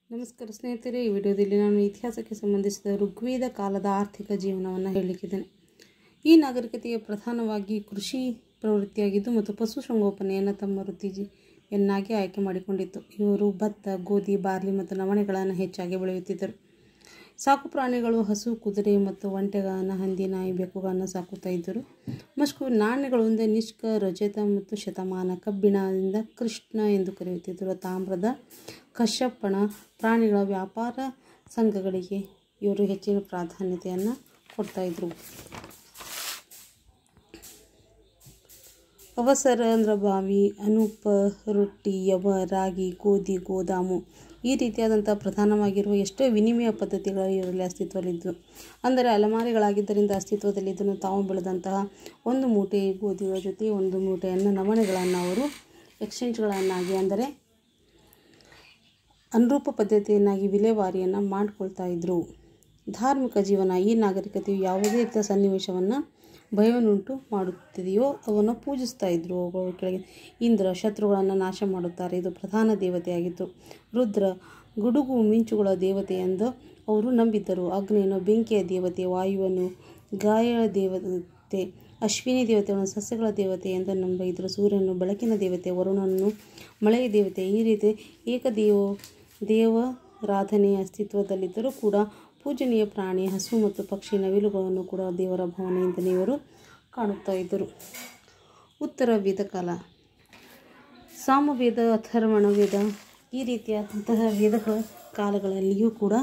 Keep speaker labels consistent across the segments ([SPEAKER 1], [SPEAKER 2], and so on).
[SPEAKER 1] ನಮಸ್ಕಾರ ಸ್ನೇಹಿತರೆ ಈ ವಿಡಿಯೋದಲ್ಲಿ ನಾನು ಇತಿಹಾಸಕ್ಕೆ ಸಂಬಂಧಿಸಿದ ಋಗ್ವೇದ ಕಾಲದ ಆರ್ಥಿಕ ಜೀವನವನ್ನು ಹೇಳಲಿಕ್ಕಿದ್ದೇನೆ ಈ ನಾಗರಿಕತೆಗೆ ಪ್ರಧಾನವಾಗಿ ಕೃಷಿ ಪ್ರವೃತ್ತಿಯಾಗಿದ್ದು ಮತ್ತು ಪಶುಸಂಗೋಪನೆಯನ್ನು ತಮ್ಮ ವೃತ್ತಿಯನ್ನಾಗಿ ಆಯ್ಕೆ ಮಾಡಿಕೊಂಡಿತ್ತು ಇವರು ಭತ್ತ ಗೋಧಿ ಬಾರ್ಲಿ ಮತ್ತು ನವಣೆಗಳನ್ನು ಹೆಚ್ಚಾಗಿ ಬೆಳೆಯುತ್ತಿದ್ದರು ಸಾಕು ಪ್ರಾಣಿಗಳು ಹಸು ಕುದುರೆ ಮತ್ತು ಒಂಟೆಗಳನ್ನು ಹಂದಿ ನಾಯಿ ಬೆಕ್ಕುಗಳನ್ನು ಸಾಕುತ್ತಾ ಇದ್ದರು ಮಸ್ಕು ನಾಣ್ಯಗಳು ಒಂದೇ ನಿಷ್ಕ ರಜತ ಮತ್ತು ಶತಮಾನ ಕಬ್ಬಿಣದಿಂದ ಕೃಷ್ಣ ಎಂದು ಕರೆಯುತ್ತಿದ್ದರು ತಾಮ್ರದ ಕಶ್ಯಪಣ ಪ್ರಾಣಿಗಳ ವ್ಯಾಪಾರ ಸಂಘಗಳಿಗೆ ಇವರು ಹೆಚ್ಚಿನ ಪ್ರಾಧಾನ್ಯತೆಯನ್ನು ಕೊಡ್ತಾಯಿದ್ರು ಅವಸರ ಅಂದ್ರೆ ಬಾವಿ ಅನುಪ ರೊಟ್ಟಿ ಯವ ರಾಗಿ ಗೋಧಿ ಗೋದಾಮು ಈ ರೀತಿಯಾದಂಥ ಪ್ರಧಾನವಾಗಿರುವ ಎಷ್ಟೋ ವಿನಿಮಯ ಪದ್ಧತಿಗಳು ಇವರಲ್ಲಿ ಅಸ್ತಿತ್ವದಲ್ಲಿದ್ದವು ಅಂದರೆ ಅಲಮಾರಿಗಳಾಗಿದ್ದರಿಂದ ಅಸ್ತಿತ್ವದಲ್ಲಿದ್ದನ್ನು ತಾವು ಬೆಳೆದಂತಹ ಒಂದು ಮೂಟೆ ಗೋಧಿಗಳ ಜೊತೆ ಒಂದು ಮೂಟೆಯನ್ನು ನವಣೆಗಳನ್ನು ಅವರು ಎಕ್ಸ್ಚೇಂಜ್ಗಳನ್ನಾಗಿ ಅಂದರೆ ಅನುರೂಪ ಪದ್ಧತಿಯನ್ನಾಗಿ ವಿಲೇವಾರಿಯನ್ನು ಮಾಡಿಕೊಳ್ತಾ ಇದ್ದರು ಧಾರ್ಮಿಕ ಜೀವನ ಈ ನಾಗರಿಕತೆಯು ಯಾವುದೇ ರೀತಿಯ ಸನ್ನಿವೇಶವನ್ನು ಭಯವನ್ನುಂಟು ಮಾಡುತ್ತಿದೆಯೋ ಅವನ್ನು ಪೂಜಿಸ್ತಾ ಇದ್ದರು ಅವುಗಳ ಕೆಳಗೆ ಇಂದ್ರ ಶತ್ರುಗಳನ್ನು ನಾಶ ಮಾಡುತ್ತಾರೆ ಇದು ಪ್ರಧಾನ ದೇವತೆಯಾಗಿತ್ತು ರುದ್ರ ಗುಡುಗು ಮಿಂಚುಗಳ ದೇವತೆ ಎಂದು ಅವರು ನಂಬಿದ್ದರು ಅಗ್ನಿಯನ್ನು ಬೆಂಕಿಯ ದೇವತೆ ವಾಯುವನ್ನು ಗಾಯ ದೇವತೆ ಅಶ್ವಿನಿ ದೇವತೆಗಳನ್ನು ಸಸ್ಯಗಳ ದೇವತೆ ಎಂದು ನಂಬಿದ್ದರು ಸೂರ್ಯನು ಬೆಳಕಿನ ದೇವತೆ ವರುಣನನ್ನು ಮಳೆಯ ದೇವತೆ ಈ ರೀತಿ ಏಕದೇವ ದೇವರಾಧನೆ ಅಸ್ತಿತ್ವದಲ್ಲಿದ್ದರೂ ಕೂಡ ಪೂಜನೀಯ ಪ್ರಾಣಿ ಹಸು ಮತ್ತು ಪಕ್ಷಿ ನವಿಲುಗಳನ್ನು ಕೂಡ ದೇವರ ಭಾವನೆಯಿಂದಲೇ ಇವರು ಕಾಣುತ್ತಾ ಇದ್ದರು ಉತ್ತರ ವೇದಕಾಲ ಸಾಮವೇದ ಅಥರ್ವಣ ವೇದ ಈ ರೀತಿಯಾದಂತಹ ವೇದಗಳ ಕಾಲಗಳಲ್ಲಿಯೂ ಕೂಡ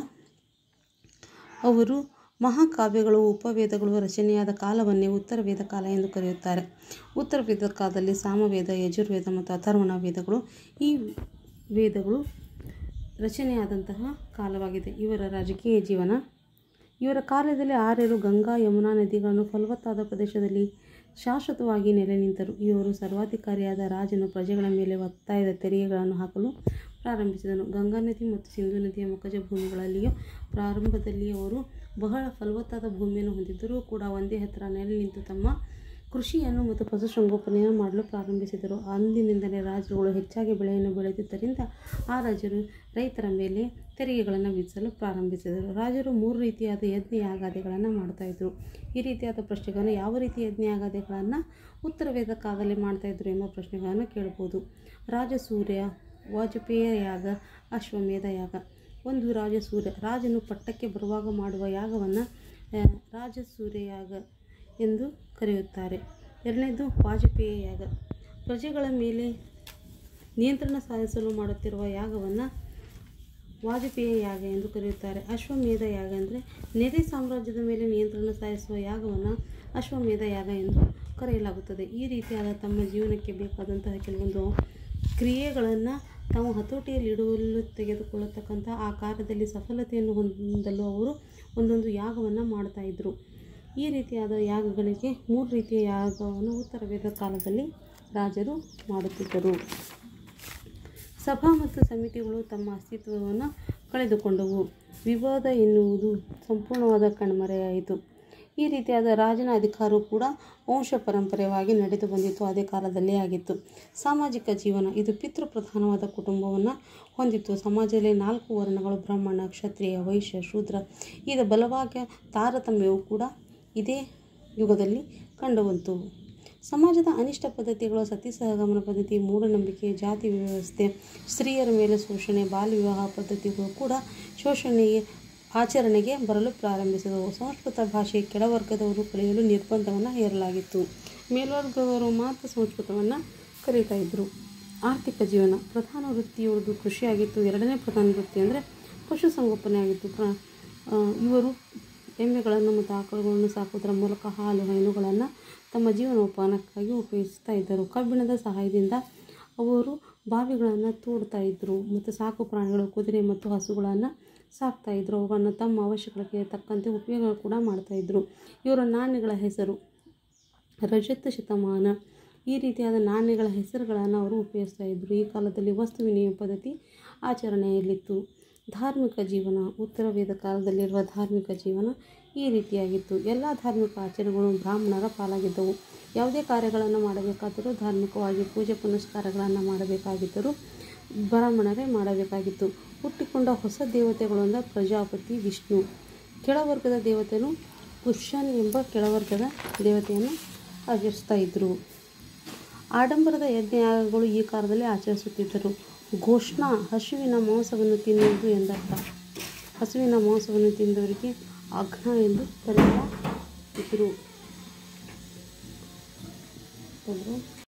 [SPEAKER 1] ಅವರು ಮಹಾಕಾವ್ಯಗಳು ಉಪವೇದಗಳು ರಚನೆಯಾದ ಕಾಲವನ್ನೇ ಉತ್ತರ ವೇದ ಕಾಲ ಎಂದು ಕರೆಯುತ್ತಾರೆ ಉತ್ತರ ವೇದ ಕಾಲದಲ್ಲಿ ಸಾಮವೇದ ಯಜುರ್ವೇದ ಮತ್ತು ಅಥರ್ವಣ ವೇದಗಳು ಈ ವೇದಗಳು ರಚನೆಯಾದಂತಹ ಕಾಲವಾಗಿದೆ ಇವರ ರಾಜಕೀಯ ಜೀವನ ಇವರ ಕಾಲದಲ್ಲಿ ಆರ್ಯರು ಗಂಗಾ ಯಮುನಾ ನದಿಗಳನ್ನು ಫಲವತ್ತಾದ ಪ್ರದೇಶದಲ್ಲಿ ಶಾಶ್ವತವಾಗಿ ನೆಲೆ ನಿಂತರು ಇವರು ಸರ್ವಾಧಿಕಾರಿಯಾದ ರಾಜನು ಪ್ರಜೆಗಳ ಮೇಲೆ ಒತ್ತಾಯದ ತೆರಿಗೆಗಳನ್ನು ಹಾಕಲು ಪ್ರಾರಂಭಿಸಿದನು ಗಂಗಾ ನದಿ ಮತ್ತು ಸಿಂಧು ನದಿಯ ಮುಖಜ ಭೂಮಿಗಳಲ್ಲಿಯೂ ಪ್ರಾರಂಭದಲ್ಲಿ ಅವರು ಬಹಳ ಫಲವತ್ತಾದ ಭೂಮಿಯನ್ನು ಹೊಂದಿದ್ದರೂ ಕೂಡ ಒಂದೇ ಹತ್ತಿರ ನೆಲೆ ನಿಂತು ತಮ್ಮ ಕೃಷಿಯನ್ನು ಮತ್ತು ಪಶುಸಂಗೋಪನೆಯನ್ನು ಮಾಡಲು ಪ್ರಾರಂಭಿಸಿದರು ಅಂದಿನಿಂದಲೇ ರಾಜರುಗಳು ಹೆಚ್ಚಾಗಿ ಬೆಳೆಯನ್ನು ಬೆಳೆದಿದ್ದರಿಂದ ಆ ರಾಜರು ರೈತರ ಮೇಲೆ ತೆರಿಗೆಗಳನ್ನು ವಿಧಿಸಲು ಪ್ರಾರಂಭಿಸಿದರು ರಾಜರು ಮೂರು ರೀತಿಯಾದ ಯಜ್ಞ ಯಾಗಾದಿಗಳನ್ನು ಮಾಡ್ತಾಯಿದ್ರು ಈ ರೀತಿಯಾದ ಪ್ರಶ್ನೆಗಳನ್ನು ಯಾವ ರೀತಿ ಯಜ್ಞ ಯಾಗಾದಿಗಳನ್ನು ಉತ್ತರ ವೇದ ಕಾಲದಲ್ಲಿ ಮಾಡ್ತಾಯಿದ್ರು ಎಂಬ ಪ್ರಶ್ನೆಗಳನ್ನು ಕೇಳ್ಬೋದು ರಾಜಸೂರ್ಯ ವಾಜಪೇಯ ಯಾಗ ಅಶ್ವಮೇಧ ಯಾಗ ಒಂದು ರಾಜಸೂರ್ಯ ರಾಜನು ಪಟ್ಟಕ್ಕೆ ಬರುವಾಗ ಮಾಡುವ ಯಾಗವನ್ನು ರಾಜಸೂರ್ಯ ಯಾಗ ಎಂದು ಕರೆಯುತ್ತಾರೆ ಎರಡನೇದು ವಾಜಪೇಯ ಯಾಗ ಪ್ರಜೆಗಳ ಮೇಲೆ ನಿಯಂತ್ರಣ ಸಾಧಿಸಲು ಮಾಡುತ್ತಿರುವ ಯಾಗವನ್ನು ವಾಜಪೇಯ ಯಾಗ ಎಂದು ಕರೆಯುತ್ತಾರೆ ಅಶ್ವಮೇಧ ಯಾಗ ಅಂದರೆ ನೆರೆ ಸಾಮ್ರಾಜ್ಯದ ಮೇಲೆ ನಿಯಂತ್ರಣ ಸಾಧಿಸುವ ಯಾಗವನ್ನು ಅಶ್ವಮೇಧ ಯಾಗ ಎಂದು ಕರೆಯಲಾಗುತ್ತದೆ ಈ ರೀತಿಯಾದ ತಮ್ಮ ಜೀವನಕ್ಕೆ ಬೇಕಾದಂತಹ ಕೆಲವೊಂದು ಕ್ರಿಯೆಗಳನ್ನು ತಾವು ಹತೋಟಿಯಲ್ಲಿಡುವಲು ತೆಗೆದುಕೊಳ್ಳತಕ್ಕಂಥ ಆ ಕಾರ್ಯದಲ್ಲಿ ಸಫಲತೆಯನ್ನು ಹೊಂದಲು ಅವರು ಒಂದೊಂದು ಯಾಗವನ್ನು ಮಾಡ್ತಾಯಿದ್ರು ಈ ರೀತಿಯಾದ ಯಾಗಗಳಿಗೆ ಮೂರು ರೀತಿಯ ಯಾಗವನ್ನು ಉತ್ತರ ವೇದ ಕಾಲದಲ್ಲಿ ರಾಜರು ಮಾಡುತ್ತಿದ್ದರು ಸಭಾ ಮತ್ತು ಸಮಿತಿಗಳು ತಮ್ಮ ಅಸ್ತಿತ್ವವನ್ನು ಕಳೆದುಕೊಂಡವು ವಿವಾದ ಎನ್ನುವುದು ಸಂಪೂರ್ಣವಾದ ಕಣ್ಮರೆಯಾಯಿತು ಈ ರೀತಿಯಾದ ರಾಜನ ಅಧಿಕಾರವು ಕೂಡ ವಂಶ ಪರಂಪರೆಯಾಗಿ ನಡೆದು ಬಂದಿತ್ತು ಅದೇ ಕಾಲದಲ್ಲೇ ಆಗಿತ್ತು ಸಾಮಾಜಿಕ ಜೀವನ ಇದು ಪಿತೃ ಪ್ರಧಾನವಾದ ಕುಟುಂಬವನ್ನು ಹೊಂದಿತ್ತು ಸಮಾಜದಲ್ಲಿ ನಾಲ್ಕು ವರ್ಣಗಳು ಬ್ರಾಹ್ಮಣ ಕ್ಷತ್ರಿಯ ವೈಶ್ಯ ಶೂದ್ರ ಇದು ಬಲವಾಗಿ ತಾರತಮ್ಯವು ಕೂಡ ಇದೇ ಯುಗದಲ್ಲಿ ಕಂಡುಬಂತು ಸಮಾಜದ ಅನಿಷ್ಟ ಪದ್ಧತಿಗಳು ಸತಿ ಸಹಗಮನ ಪದ್ಧತಿ ಮೂಢನಂಬಿಕೆ ಜಾತಿ ವ್ಯವಸ್ಥೆ ಸ್ತ್ರೀಯರ ಮೇಲೆ ಶೋಷಣೆ ಬಾಲ್ಯ ವಿವಾಹ ಪದ್ಧತಿಗಳು ಕೂಡ ಶೋಷಣೆಗೆ ಆಚರಣೆಗೆ ಬರಲು ಪ್ರಾರಂಭಿಸಿದವು ಸಂಸ್ಕೃತ ಭಾಷೆ ಕೆಳವರ್ಗದವರು ಕಲಿಯಲು ನಿರ್ಬಂಧವನ್ನು ಹೇರಲಾಗಿತ್ತು ಮೇಲ್ವರ್ಗದವರು ಮಾತ್ರ ಸಂಸ್ಕೃತವನ್ನು ಕಲಿತಾ ಇದ್ದರು ಆರ್ಥಿಕ ಜೀವನ ಪ್ರಧಾನ ವೃತ್ತಿಯವರದು ಕೃಷಿಯಾಗಿತ್ತು ಎರಡನೇ ಪ್ರಧಾನ ವೃತ್ತಿ ಅಂದರೆ ಪಶುಸಂಗೋಪನೆ ಆಗಿತ್ತು ಪ್ರ ಇವರು ಎಮ್ಮೆಗಳನ್ನು ಮತ್ತು ಆಕಳುಗಳನ್ನು ಸಾಕುವುದರ ಮೂಲಕ ಹಾಲು ಹೈನುಗಳನ್ನು ತಮ್ಮ ಜೀವನೋಪಾನಕ್ಕಾಗಿ ಉಪಯೋಗಿಸ್ತಾ ಇದ್ದರು ಕಬ್ಬಿಣದ ಸಹಾಯದಿಂದ ಅವರು ಬಾವಿಗಳನ್ನು ತೋಡ್ತಾ ಇದ್ದರು ಮತ್ತು ಸಾಕು ಪ್ರಾಣಿಗಳು ಕುದುರೆ ಮತ್ತು ಹಸುಗಳನ್ನು ಸಾಕ್ತಾ ಇದ್ದರು ಅವುಗಳನ್ನು ತಮ್ಮ ಅವಶ್ಯಕತೆಗೆ ತಕ್ಕಂತೆ ಉಪಯೋಗ ಕೂಡ ಮಾಡ್ತಾಯಿದ್ರು ಇವರ ನಾಣ್ಯಗಳ ಹೆಸರು ರಜತ ಶತಮಾನ ಈ ರೀತಿಯಾದ ನಾಣ್ಯಗಳ ಹೆಸರುಗಳನ್ನು ಅವರು ಉಪಯೋಗಿಸ್ತಾ ಇದ್ದರು ಈ ಕಾಲದಲ್ಲಿ ವಸ್ತು ವಿನಿಮಯ ಪದ್ಧತಿ ಆಚರಣೆಯಲ್ಲಿತ್ತು ಧಾರ್ಮಿಕ ಜೀವನ ಉತ್ತರ ವೇದ ಕಾಲದಲ್ಲಿರುವ ಧಾರ್ಮಿಕ ಜೀವನ ಈ ರೀತಿಯಾಗಿತ್ತು ಎಲ್ಲ ಧಾರ್ಮಿಕ ಆಚರಣೆಗಳು ಬ್ರಾಹ್ಮಣರ ಪಾಲಾಗಿದ್ದವು ಯಾವುದೇ ಕಾರ್ಯಗಳನ್ನು ಮಾಡಬೇಕಾದರೂ ಧಾರ್ಮಿಕವಾಗಿ ಪೂಜೆ ಪುನಸ್ಕಾರಗಳನ್ನು ಮಾಡಬೇಕಾಗಿದ್ದರೂ ಬ್ರಾಹ್ಮಣರೇ ಮಾಡಬೇಕಾಗಿತ್ತು ಹುಟ್ಟಿಕೊಂಡ ಹೊಸ ದೇವತೆಗಳು ಅಂದರೆ ಪ್ರಜಾಪತಿ ವಿಷ್ಣು ಕೆಳವರ್ಗದ ದೇವತೆಯನ್ನು ಪುಷ್ಯನ್ ಎಂಬ ಕೆಳವರ್ಗದ ದೇವತೆಯನ್ನು ಆಚರಿಸ್ತಾ ಇದ್ದರು ಆಡಂಬರದ ಯಜ್ಞಯಾಗಗಳು ಈ ಕಾಲದಲ್ಲಿ ಆಚರಿಸುತ್ತಿದ್ದರು ಘೋಷಣ ಹಸುವಿನ ಮಾಂಸವನ್ನು ತಿನ್ನುವುದು ಎಂದರ್ಥ ಹಸುವಿನ ಮಾಂಸವನ್ನು ತಿಂದವರಿಗೆ ಅಘ್ನ ಎಂದು ಕರೆಯುತ್ತಿದ್ದರು